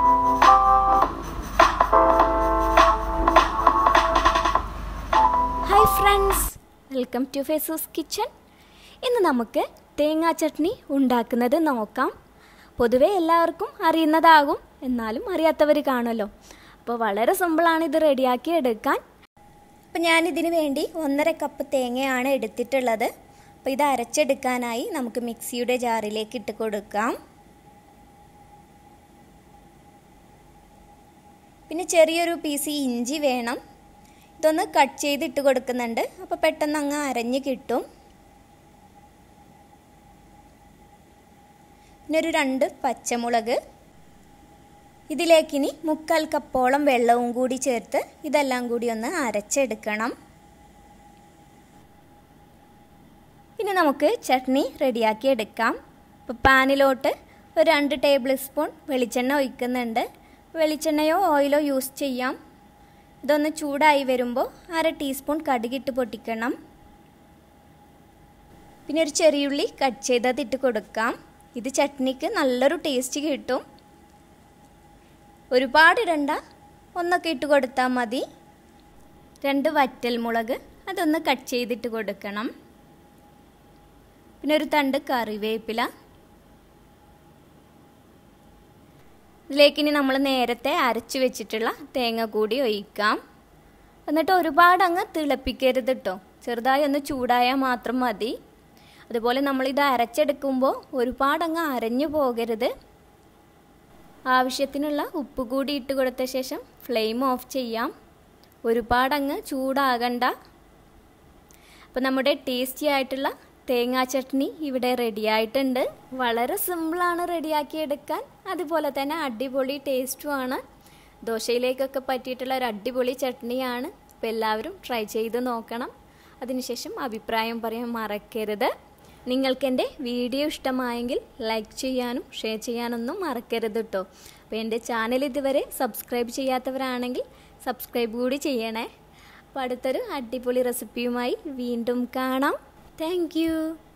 hi friends welcome to ഫേസൂസ് kitchen ഇന്ന് നമുക്ക് തേങ്ങാ ചട്നി ഉണ്ടാക്കുന്നത് നോക്കാം പൊതുവെ എല്ലാവർക്കും അറിയുന്നതാകും എന്നാലും അറിയാത്തവർ കാണുമല്ലോ അപ്പോൾ വളരെ സിമ്പിളാണ് ഇത് റെഡിയാക്കി എടുക്കാൻ അപ്പോൾ ഞാനിതിന് വേണ്ടി ഒന്നര കപ്പ് തേങ്ങയാണ് എടുത്തിട്ടുള്ളത് അപ്പോൾ ഇത് അരച്ചെടുക്കാനായി നമുക്ക് മിക്സിയുടെ ജാറിലേക്ക് ഇട്ട് കൊടുക്കാം പിന്നെ ചെറിയൊരു പീസ് ഇഞ്ചി വേണം ഇതൊന്ന് കട്ട് ചെയ്ത് ഇട്ട് കൊടുക്കുന്നുണ്ട് അപ്പോൾ പെട്ടെന്ന് അങ്ങ് അരഞ്ഞ് കിട്ടും പിന്നെ ഒരു രണ്ട് പച്ചമുളക് ഇതിലേക്കിനി മുക്കാൽ കപ്പോളം വെള്ളവും കൂടി ചേർത്ത് ഇതെല്ലാം കൂടി ഒന്ന് അരച്ചെടുക്കണം ഇനി നമുക്ക് ചട്നി റെഡിയാക്കി എടുക്കാം ഇപ്പോൾ പാനിലോട്ട് ഒരു രണ്ട് ടേബിൾ സ്പൂൺ വെളിച്ചെണ്ണ ഒഴിക്കുന്നുണ്ട് വെളിച്ചെണ്ണയോ ഓയിലോ യൂസ് ചെയ്യാം ഇതൊന്ന് ചൂടായി വരുമ്പോൾ അര ടീസ്പൂൺ കടുകിട്ട് പൊട്ടിക്കണം പിന്നെ ഒരു ചെറിയുള്ളി കട്ട് ചെയ്തത് ഇട്ട് കൊടുക്കാം ഇത് ചട്നിക്ക് നല്ലൊരു ടേസ്റ്റ് കിട്ടും ഒരുപാട് ഇടണ്ട ഒന്നൊക്കെ ഇട്ട് കൊടുത്താൽ മതി രണ്ട് വറ്റൽ മുളക് അതൊന്ന് കട്ട് ചെയ്തിട്ട് കൊടുക്കണം പിന്നെ ഒരു തണ്ട് കറിവേപ്പില ഇതിലേക്ക് ഇനി നമ്മൾ നേരത്തെ അരച്ചു വെച്ചിട്ടുള്ള തേങ്ങ കൂടി ഒഴിക്കാം എന്നിട്ട് ഒരുപാട് അങ്ങ് തിളപ്പിക്കരുത് കേട്ടോ ചെറുതായി ഒന്ന് ചൂടായാൽ മാത്രം മതി അതുപോലെ നമ്മളിത് അരച്ചെടുക്കുമ്പോൾ ഒരുപാട് അങ്ങ് അരഞ്ഞു പോകരുത് ആവശ്യത്തിനുള്ള ഉപ്പ് കൂടി ഇട്ട് കൊടുത്ത ശേഷം ഫ്ലെയിം ഓഫ് ചെയ്യാം ഒരുപാട് അങ്ങ് ചൂടാകണ്ട അപ്പോൾ നമ്മുടെ ടേസ്റ്റി ആയിട്ടുള്ള തേങ്ങാ ചട്നി ഇവിടെ റെഡി ആയിട്ടുണ്ട് വളരെ സിമ്പിളാണ് റെഡിയാക്കി എടുക്കാൻ അതുപോലെ തന്നെ അടിപൊളി ടേസ്റ്റുമാണ് ദോശയിലേക്കൊക്കെ പറ്റിയിട്ടുള്ള ഒരു അടിപൊളി ചട്നിയാണ് അപ്പോൾ എല്ലാവരും ട്രൈ ചെയ്ത് നോക്കണം അതിനുശേഷം അഭിപ്രായം പറയാൻ മറക്കരുത് നിങ്ങൾക്ക് എൻ്റെ വീഡിയോ ഇഷ്ടമായെങ്കിൽ ലൈക്ക് ചെയ്യാനും ഷെയർ ചെയ്യാനൊന്നും മറക്കരുത് കേട്ടോ അപ്പോൾ എൻ്റെ ചാനൽ ഇതുവരെ സബ്സ്ക്രൈബ് ചെയ്യാത്തവരാണെങ്കിൽ സബ്സ്ക്രൈബ് കൂടി ചെയ്യണേ അപ്പോൾ അടുത്തൊരു അടിപൊളി റെസിപ്പിയുമായി വീണ്ടും കാണാം താങ്ക്